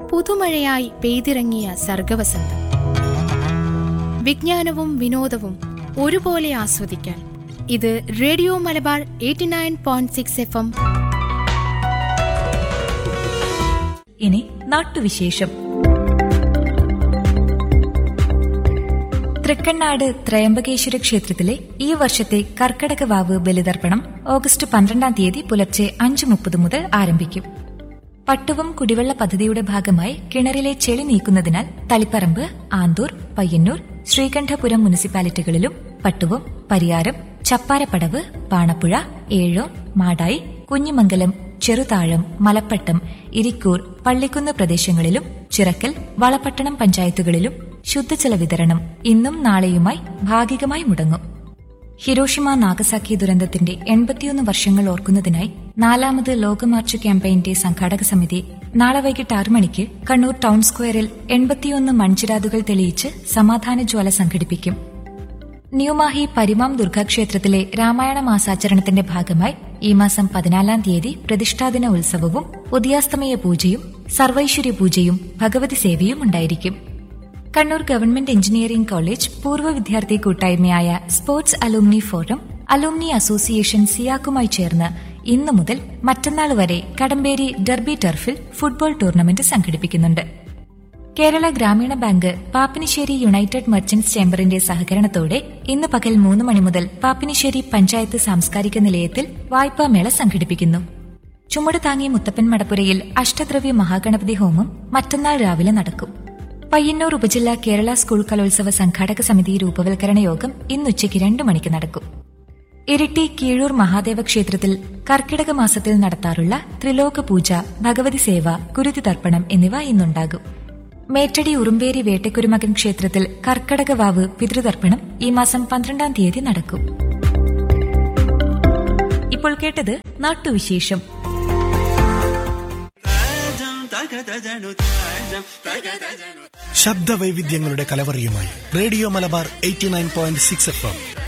പുതുമഴയായി പെയ്തിറങ്ങിയ സർഗവസന്തം വിജ്ഞാനവും വിനോദവും ഒരുപോലെ ആസ്വദിക്കാൻ ഇത് radio Malabar eighty nine point six F M ഇനി നാട്ടുവിശേഷം തൃക്കണ്ണാട് ത്രയംബകേശ്വര ക്ഷേത്രത്തിലെ ഈ വർഷത്തെ കർക്കടക വാവ് ബലിതർപ്പണം ഓഗസ്റ്റ് പന്ത്രണ്ടാം തീയതി പുലർച്ചെ അഞ്ച് മുപ്പത് മുതൽ ആരംഭിക്കും പട്ടുവം കുടിവെള്ള പദ്ധതിയുടെ ഭാഗമായി കിണറിലെ ചെളി നീക്കുന്നതിനാൽ തളിപ്പറമ്പ് ആന്തൂർ പയ്യന്നൂർ ശ്രീകണ്ഠപുരം മുനിസിപ്പാലിറ്റികളിലും പട്ടുവം പരിയാരം ചപ്പാരപ്പടവ് പാണപ്പുഴ ഏഴോം മാടായി കുഞ്ഞിമംഗലം ചെറുതാഴം മലപ്പട്ടം ഇരിക്കൂർ പള്ളിക്കുന്ന് പ്രദേശങ്ങളിലും ചിറക്കൽ വളപട്ടണം പഞ്ചായത്തുകളിലും ശുദ്ധജല വിതരണം ഇന്നും നാളെയുമായി ഭാഗികമായി മുടങ്ങും ഹിരോഷിമ നാഗസാക്കി ദുരന്തത്തിന്റെ എൺപത്തിയൊന്ന് വർഷങ്ങൾ ഓർക്കുന്നതിനായി നാലാമത് ലോകമാർച്ച് ക്യാമ്പയിന്റെ സംഘാടക സമിതി നാളെ വൈകിട്ട് ആറു മണിക്ക് കണ്ണൂർ ടൗൺ സ്ക്വയറിൽ എൺപത്തിയൊന്ന് മൺചിരാതുകൾ തെളിയിച്ച് സമാധാന ജ്വാല സംഘടിപ്പിക്കും ന്യൂമാഹി പരിമാം ദുർഗാക്ഷേത്രത്തിലെ രാമായണ മാസാചരണത്തിന്റെ ഭാഗമായി ഈ മാസം പതിനാലാം തീയതി പ്രതിഷ്ഠാദിന ഉത്സവവും ഉദയാസ്തമയ പൂജയും സർവൈശ്വര്യ പൂജയും ഭഗവതി സേവയും ഉണ്ടായിരിക്കും കണ്ണൂർ ഗവൺമെന്റ് എഞ്ചിനീയറിംഗ് കോളേജ് പൂർവ്വ വിദ്യാർത്ഥി കൂട്ടായ്മയായ sports alumni forum alumni association സിയാക്കുമായി ചേർന്ന് ഇന്നു മുതൽ മറ്റന്നാൾ വരെ കടമ്പേരി ഡർബി ടർഫിൽ ഫുട്ബോൾ ടൂർണമെന്റ് സംഘടിപ്പിക്കുന്നുണ്ട് Kerala Gramin bank Pappinisseri united merchants ചേംബറിന്റെ സഹകരണത്തോടെ ഇന്ന് പകൽ മൂന്ന് മണി മുതൽ പാപ്പിനിശ്ശേരി പഞ്ചായത്ത് സാംസ്കാരിക നിലയത്തിൽ വായ്പാമേള സംഘടിപ്പിക്കുന്നു ചുമട് താങ്ങി മുത്തപ്പൻ മടപ്പുരയിൽ അഷ്ടദ്രവ്യ മഹാഗണപതി ഹോമം മറ്റന്നാൾ രാവിലെ നടക്കും പയ്യന്നൂർ ഉപജില്ല കേരള സ്കൂൾ കലോത്സവ സംഘാടക സമിതി രൂപവൽക്കരണ യോഗം ഇന്നുച്ചയ്ക്ക് രണ്ടു മണിക്ക് നടക്കും ഇരിട്ടി കീഴൂർ മഹാദേവ ക്ഷേത്രത്തിൽ കർക്കിടക മാസത്തിൽ നടത്താറുള്ള ത്രിലോക പൂജ ഭഗവതി സേവ കുരുതി തർപ്പണം എന്നിവ ഇന്നുണ്ടാകും മേറ്റടി ഉറുമ്പേരി വേട്ടക്കുരുമകൻ ക്ഷേത്രത്തിൽ കർക്കടക വാവ് പിതൃതർപ്പണം ഈ മാസം പന്ത്രണ്ടാം തീയതി നടക്കും ഇപ്പോൾ കേട്ടത് നാട്ടുവിശേഷം ശബ്ദവൈവിധ്യങ്ങളുടെ കലവറിയുമായി radio Malabar eighty nine point six F M